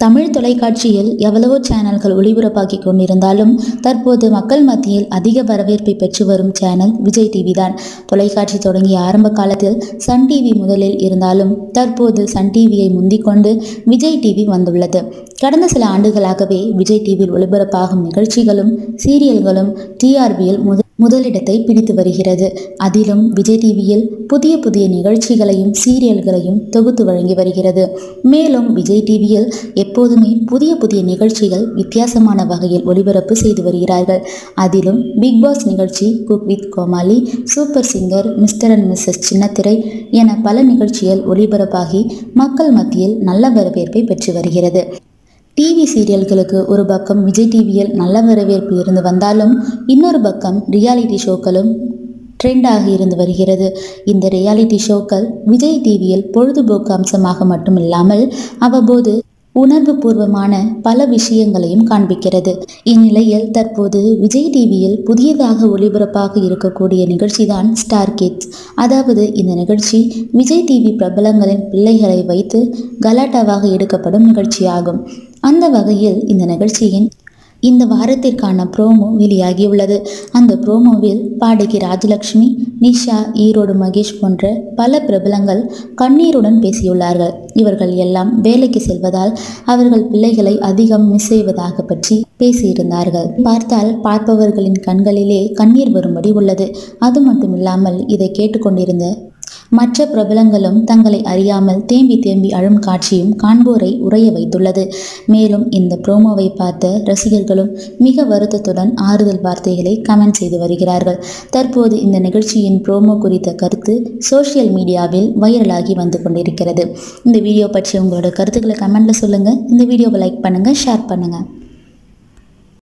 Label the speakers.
Speaker 1: தமிழ் தொலைக்காட்சியில் எவ்வளவோ சேனல்கள் ஒளிபரப்பாகி கொண்டிருந்தாலும் தற்போது மக்கள் மத்தியில் அதிக வரவேற்பை பெற்று வரும் சேனல் விஜய் டிவி தான் தொலைக்காட்சி தொடங்கிய ஆரம்ப காலத்தில் சன் டிவி முதலில் இருந்தாலும் தற்போது சன் டிவியை முந்திக்கொண்டு விஜய் டிவி வந்துள்ளது கடந்த சில ஆண்டுகளாகவே விஜய் டிவியில் ஒளிபரப்பாகும் நிகழ்ச்சிகளும் சீரியல்களும் டிஆர்பியில் முத முதலிடத்தை பிடித்து வருகிறது அதிலும் விஜய் டிவியில் புதிய புதிய நிகழ்ச்சிகளையும் சீரியல்களையும் தொகுத்து வழங்கி வருகிறது மேலும் விஜய் டிவியில் எப்போதுமே புதிய புதிய நிகழ்ச்சிகள் வித்தியாசமான வகையில் ஒளிபரப்பு செய்து வருகிறார்கள் அதிலும் பிக் பாஸ் நிகழ்ச்சி cook with Komali super singer mister and missus சின்னத்திரை என பல நிகழ்ச்சிகள் ஒளிபரப்பாகி மக்கள் மத்தியில் நல்ல வரவேற்பை பெற்று வருகிறது டிவி சீரியல்களுக்கு ஒரு பக்கம் விஜய் டிவியில் நல்ல வரவேற்பு இருந்து வந்தாலும் இன்னொரு பக்கம் ரியாலிட்டி ஷோக்களும் ட்ரெண்டாகி இருந்து வருகிறது இந்த ரியாலிட்டி ஷோக்கள் விஜய் டிவியில் பொழுதுபோக்கு அம்சமாக மட்டுமில்லாமல் அவ்வப்போது உணர்வு பூர்வமான பல விஷயங்களையும் காண்பிக்கிறது இந்நிலையில் தற்போது விஜய் டிவியில் புதியதாக ஒளிபரப்பாக இருக்கக்கூடிய நிகழ்ச்சிதான் ஸ்டார் கிட்ஸ் அதாவது இந்த நிகழ்ச்சி விஜய் டிவி பிரபலங்களின் பிள்ளைகளை வைத்து கலாட்டாவாக எடுக்கப்படும் நிகழ்ச்சியாகும் அந்த வகையில் இந்த நிகழ்ச்சியின் இந்த வாரத்திற்கான ப்ரோமோ வெளியாகியுள்ளது அந்த ப்ரோமோவில் பாடகி ராஜலக்ஷ்மி நிஷா ஈரோடு மகேஷ் போன்ற பல பிரபலங்கள் கண்ணீருடன் பேசியுள்ளார்கள் இவர்கள் எல்லாம் வேலைக்கு செல்வதால் அவர்கள் பிள்ளைகளை அதிகம் மிஸ் செய்வதாக பற்றி பேசியிருந்தார்கள் பார்த்தால் பார்ப்பவர்களின் கண்களிலே கண்ணீர் வரும்படி உள்ளது அது மட்டுமில்லாமல் இதை கேட்டுக்கொண்டிருந்த மற்ற பிரபலங்களும் தங்களை அறியாமல் தேம்பி தேம்பி அழும் காட்சியும் காண்போரை உறைய வைத்துள்ளது மேலும் இந்த ப்ரோமோவை பார்த்த ரசிகர்களும் மிக வருத்தத்துடன் ஆறுதல் வார்த்தைகளை கமெண்ட் செய்து வருகிறார்கள் தற்போது இந்த நிகழ்ச்சியின் ப்ரோமோ குறித்த கருத்து சோஷியல் மீடியாவில் வைரலாகி வந்து கொண்டிருக்கிறது இந்த வீடியோ பற்றி உங்களோட கருத்துக்களை கமெண்ட்ல சொல்லுங்கள் இந்த வீடியோவை லைக் பண்ணுங்கள் ஷேர் பண்ணுங்கள்